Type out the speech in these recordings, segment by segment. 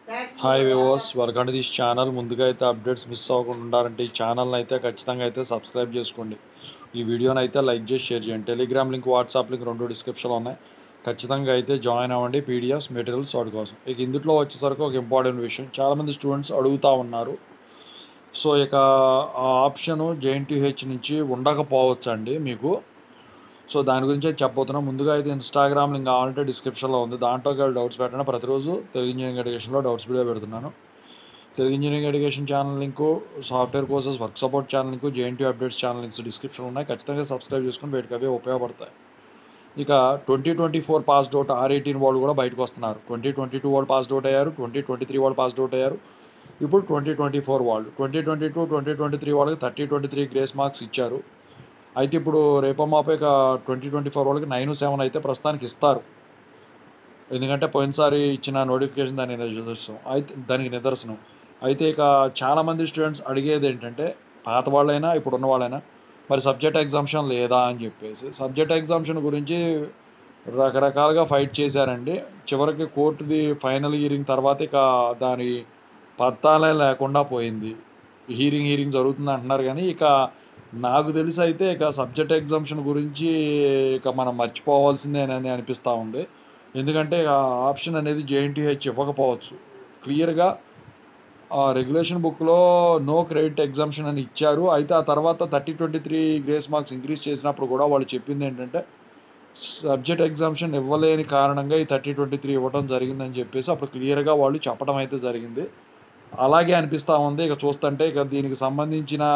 hi viewers welcome to this channel ముందుగా అయితే updates miss అవ్వకుండా ఉండాలంటే ఈ ఛానల్ని అయితే ఖచ్చితంగా అయితే సబ్స్క్రైబ్ చేసుకోండి ఈ వీడియోని అయితే లైక్ చేసి షేర్ చేయండి టెలిగ్రామ్ లింక్ వాట్సాప్ లింక్ రెండు డిస్క్రిప్షన్లో ఉన్నాయి ఖచ్చితంగా అయితే జాయిన్ అవ్వండి పీడిఎఫ్స్ మెటీరియల్స్ వాటి కోసం ఇక ఇందులో వచ్చేసరికి ఒక ఇంపార్టెంట్ విషయం చాలామంది స్టూడెంట్స్ అడుగుతూ ఉన్నారు సో ఇక ఆ ఆప్షన్ జేఎన్టీహెచ్ నుంచి ఉండకపోవచ్చు అండి మీకు సో దాని గురించి అయితే చెప్పబోతున్నాం ముందుగా అయితే ఇన్స్టాగ్రామ్ లింక్ కావాలంటే డిస్క్రిప్షన్లో ఉంది దాంట్లో డౌట్స్ పెట్టండి ప్రతిరోజు తెలుగు ఇంజనీరింగ్ ఎడ్యుకేషన్లో డౌట్స్ వీడియో పెడుతున్నాను Telugu engineering education channel link software courses work support channel link JNT updates channel links description ఉన్నాయి ఖచ్చితంగా సబ్స్క్రైబ్ చేసుకుని బయటకు అవే ఉపయోగపడతాయి ఇక twenty twenty four pass out or eighteen వాళ్ళు కూడా బయటకు వస్తున్నారు ట్వంటీ ట్వంటీ టూ వాళ్ళు పాస్ అవుట్ అయ్యారు ట్వంటీ ట్వంటీ త్రీ వాళ్ళు పాస్ అవుట్ అయ్యారు ఇప్పుడు ట్వంటీ ట్వంటీ ఫోర్ వాళ్ళు twenty twenty two twenty twenty three వాళ్ళకి thirty twenty three grace marks ఇచ్చారు అయితే ఇప్పుడు రేపో మాపో ఇక ట్వంటీ ట్వంటీ ఫోర్ వాళ్ళకి నైన్ సెవెన్ అయితే ప్రస్తుతానికి ఇస్తారు ఎందుకంటే పోయినసారి ఇచ్చిన నోటిఫికేషన్ దానికి నిదర్శనం అయితే దానికి నిదర్శనం అయితే ఇక చాలామంది స్టూడెంట్స్ అడిగేది ఏంటంటే పాత వాళ్ళైనా ఇప్పుడు ఉన్న వాళ్ళైనా మరి సబ్జెక్ట్ ఎగ్జామ్షన్ లేదా అని చెప్పేసి సబ్జెక్ట్ ఎగ్జామ్షన్ గురించి రకరకాలుగా ఫైట్ చేశారండి చివరికి కోర్టుది ఫైనల్ హీరింగ్ తర్వాత ఇక దాని పత్తాలే లేకుండా పోయింది హీరింగ్ హీరింగ్ జరుగుతుంది అంటున్నారు కానీ ఇక నాకు తెలిసి అయితే ఇక సబ్జెక్ట్ ఎగ్జామ్షన్ గురించి ఇక మనం మర్చిపోవాల్సిందేనని అనిపిస్తూ ఉంది ఎందుకంటే ఆ ఆప్షన్ అనేది జేఎన్టీహెచ్ ఇవ్వకపోవచ్చు క్లియర్గా రెగ్యులేషన్ బుక్లో నో క్రెడిట్ ఎగ్జామ్షన్ అని ఇచ్చారు అయితే ఆ తర్వాత thirty twenty three grace marks increase చేసినప్పుడు కూడా వాళ్ళు చెప్పింది ఏంటంటే సబ్జెక్ట్ ఎగ్జామ్షన్ ఇవ్వలేని కారణంగా ఈ థర్టీ ట్వంటీ త్రీ ఇవ్వడం జరిగిందని చెప్పేసి అప్పుడు క్లియర్గా వాళ్ళు చెప్పడం అయితే జరిగింది అలాగే అనిపిస్తూ ఉంది ఇక చూస్తుంటే ఇక దీనికి సంబంధించిన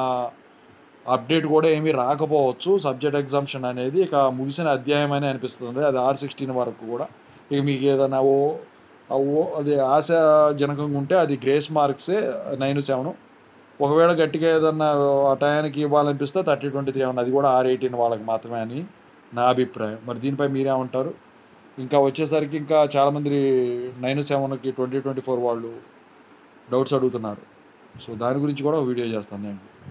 అప్డేట్ కూడా ఏమీ రాకపోవచ్చు సబ్జెక్ట్ ఎగ్జామ్షన్ అనేది ఇక ముగిసిన అధ్యాయం అని అనిపిస్తుంది అది ఆర్ సిక్స్టీన్ వరకు కూడా ఇక మీకు ఏదైనా ఓ ఓ అది ఆశాజనకంగా ఉంటే అది గ్రేస్ మార్క్సే నైన్ సెవెన్ ఒకవేళ గట్టిగా ఏదన్నా ఆ టయానికి ఇవ్వాలనిపిస్తే థర్టీ ట్వంటీ త్రీ అది కూడా ఆర్ ఎయిటీన్ వాళ్ళకి మాత్రమే అని నా అభిప్రాయం మరి దీనిపై మీరేమంటారు ఇంకా వచ్చేసరికి ఇంకా చాలామంది నైన్ సెవెన్కి ట్వంటీ ట్వంటీ ఫోర్ వాళ్ళు డౌట్స్ అడుగుతున్నారు సో దాని గురించి కూడా వీడియో చేస్తాను నేను